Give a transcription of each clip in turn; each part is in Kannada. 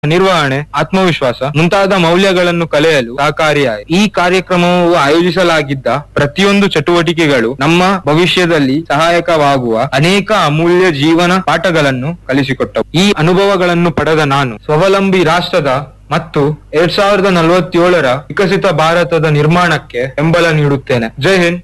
ನಿರ್ವಹಣೆ ಆತ್ಮವಿಶ್ವಾಸ ಮುಂತಾದ ಮೌಲ್ಯಗಳನ್ನು ಕಲಿಯಲು ಸಹಕಾರಿಯಾಯಿತು ಈ ಕಾರ್ಯಕ್ರಮವು ಆಯೋಜಿಸಲಾಗಿದ್ದ ಪ್ರತಿಯೊಂದು ಚಟುವಟಿಕೆಗಳು ನಮ್ಮ ಭವಿಷ್ಯದಲ್ಲಿ ಸಹಾಯಕವಾಗುವ ಅನೇಕ ಅಮೂಲ್ಯ ಜೀವನ ಪಾಠಗಳನ್ನು ಕಲಿಸಿಕೊಟ್ಟವು ಈ ಅನುಭವಗಳನ್ನು ಪಡೆದ ನಾನು ಸ್ವಾವಲಂಬಿ ರಾಷ್ಟ್ರದ ಮತ್ತು ಎರಡ್ ಸಾವಿರದ ನಲವತ್ತೇಳರ ವಿಕಸಿತ ಭಾರತದ ನಿರ್ಮಾಣಕ್ಕೆ ಬೆಂಬಲ ನೀಡುತ್ತೇನೆ ಜೈ ಹಿಂದ್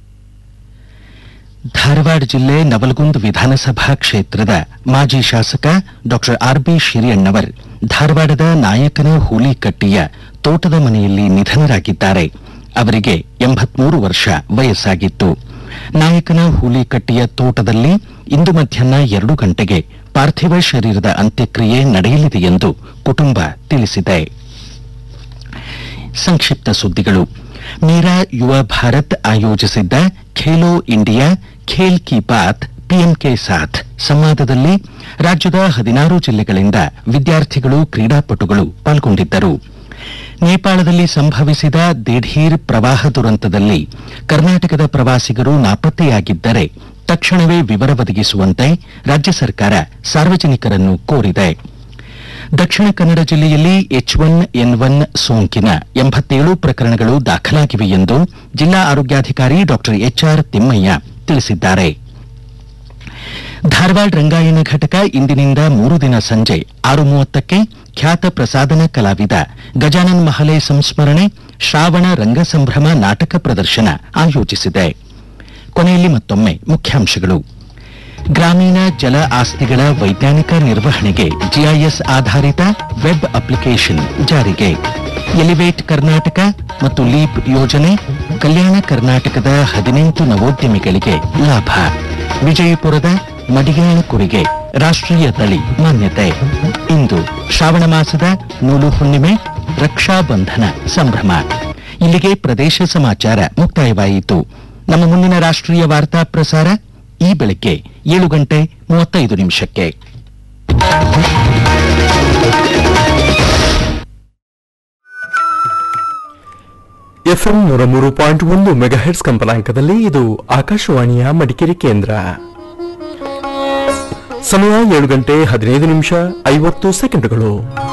ಧಾರವಾಡ ಜಿಲ್ಲೆ ನವಲಗುಂದ ವಿಧಾನಸಭಾ ಕ್ಷೇತ್ರದ ಮಾಜಿ ಶಾಸಕ ಡಾಕ್ಟರ್ ಆರ್ ಬಿ ಶಿರಿಯಣ್ಣವರ್ ಧಾರವಾಡದ ನಾಯಕನ ಹೂಲಿಕಟ್ಟಿಯ ತೋಟದ ಮನೆಯಲ್ಲಿ ನಿಧನರಾಗಿದ್ದಾರೆ ಅವರಿಗೆ ಎಂಬತ್ಮೂರು ವರ್ಷ ವಯಸ್ಸಾಗಿತ್ತು ನಾಯಕನ ಹೂಲಿಕಟ್ಟಿಯ ತೋಟದಲ್ಲಿ ಇಂದು ಮಧ್ಯಾಹ್ನ ಎರಡು ಗಂಟೆಗೆ ಪಾರ್ಥಿವ ಶರೀರದ ಅಂತ್ಯಕ್ರಿಯೆ ನಡೆಯಲಿದೆ ಎಂದು ಕುಟುಂಬ ತಿಳಿಸಿದೆ ಸಂಕ್ಷಿಪ್ತ ಸುದ್ದಿಗಳು ಮೀರಾ ಯುವ ಭಾರತ್ ಆಯೋಜಿಸಿದ್ದ ಖೇಲೋ ಇಂಡಿಯಾ ಖೇಲ್ ಕಿ ಬಾತ್ ಪಿಎಂಕೆ ಸಾಥ್ ಸಂವಾದದಲ್ಲಿ ರಾಜ್ಯದ ಹದಿನಾರು ಜಿಲ್ಲೆಗಳಿಂದ ವಿದ್ಯಾರ್ಥಿಗಳು ಕ್ರೀಡಾಪಟುಗಳು ಪಾಲ್ಗೊಂಡಿದ್ದರು ನೇಪಾಳದಲ್ಲಿ ಸಂಭವಿಸಿದ ದಿಢೀರ್ ಪ್ರವಾಹ ದುರಂತದಲ್ಲಿ ಕರ್ನಾಟಕದ ಪ್ರವಾಸಿಗರು ನಾಪತ್ತೆಯಾಗಿದ್ದರೆ ತಕ್ಷಣವೇ ವಿವರ ಒದಗಿಸುವಂತೆ ರಾಜ್ಯ ಸರ್ಕಾರ ಸಾರ್ವಜನಿಕರನ್ನು ಕೋರಿದೆ ದಕ್ಷಿಣ ಕನ್ನಡ ಜಿಲ್ಲೆಯಲ್ಲಿ ಎಚ್ ಒನ್ ಎನ್ ಒನ್ ಸೋಂಕಿನ ಎಂಬತ್ತೇಳು ಪ್ರಕರಣಗಳು ದಾಖಲಾಗಿವೆ ಎಂದು ಜಿಲ್ಲಾ ಆರೋಗ್ಯಾಧಿಕಾರಿ ಡಾಕ್ಟರ್ ಎಚ್ಆರ್ ತಿಮ್ಮಯ್ಯ ತಿಳಿಸಿದ್ದಾರೆ ಧಾರವಾಡ ರಂಗಾಯಣ ಘಟಕ ಇಂದಿನಿಂದ ಮೂರು ದಿನ ಸಂಜೆ ಆರು ಮೂವತ್ತಕ್ಕೆ ಖ್ಯಾತ ಪ್ರಸಾದನ ಕಲಾವಿದ ಗಜಾನನ್ ಮಹಲೆ ಸಂಸ್ಮರಣೆ ಶ್ರಾವಣ ರಂಗಸಂಭ್ರಮ ನಾಟಕ ಪ್ರದರ್ಶನ ಆಯೋಜಿಸಿದೆ ಕೊನೆಯಲ್ಲಿ ಮತ್ತೊಮ್ಮೆ ಮುಖ್ಯಾಂಶಗಳು ಗ್ರಾಮೀಣ ಜಲ ಆಸ್ತಿಗಳ ವೈಜ್ಞಾನಿಕ ನಿರ್ವಹಣೆಗೆ ಜಿಐಎಸ್ ಆಧಾರಿತ ವೆಬ್ ಅಪ್ಲಿಕೇಶನ್ ಜಾರಿಗೆ ಎಲಿವೇಟ್ ಕರ್ನಾಟಕ ಮತ್ತು ಲೀಪ್ ಯೋಜನೆ ಕಲ್ಯಾಣ ಕರ್ನಾಟಕದ ಹದಿನೆಂಟು ನವೋದ್ಯಮಿಗಳಿಗೆ ಲಾಭ ವಿಜಯಪುರದ ಮಡಿಯಾಳ ಕುರಿಗೆ ರಾಷ್ಟ್ರೀಯ ತಳಿ ಮಾನ್ಯತೆ ಇಂದು ಶ್ರಾವಣ ಮಾಸದ ನೂಲು ಹುಣ್ಣಿಮೆ ರಕ್ಷಾ ಬಂಧನ ಸಂಭ್ರಮ ಇಲ್ಲಿಗೆ ಪ್ರದೇಶ ಸಮಾಚಾರ ಮುಕ್ತಾಯವಾಯಿತು ನಮ್ಮ ಮುಂದಿನ ರಾಷ್ಟ್ರೀಯ ವಾರ್ತಾ ಪ್ರಸಾರ ಈ ಬೆಳಗ್ಗೆ ಏಳು ಗಂಟೆ ಮೂವತ್ತೈದು ನಿಮಿಷಕ್ಕೆ ಎಫ್ಎಂ ನೂರ ಮೂರು ಪಾಯಿಂಟ್ ಒಂದು ಮೆಗಾಹೆಟ್ಸ್ ಕಂಪನಾಂಕದಲ್ಲಿ ಇದು ಆಕಾಶವಾಣಿಯ ಮಡಿಕೇರಿ ಕೇಂದ್ರ ಸಮಯ ಏಳು ಗಂಟೆ ಹದಿನೈದು ನಿಮಿಷ ಐವತ್ತು ಸೆಕೆಂಡ್ಗಳು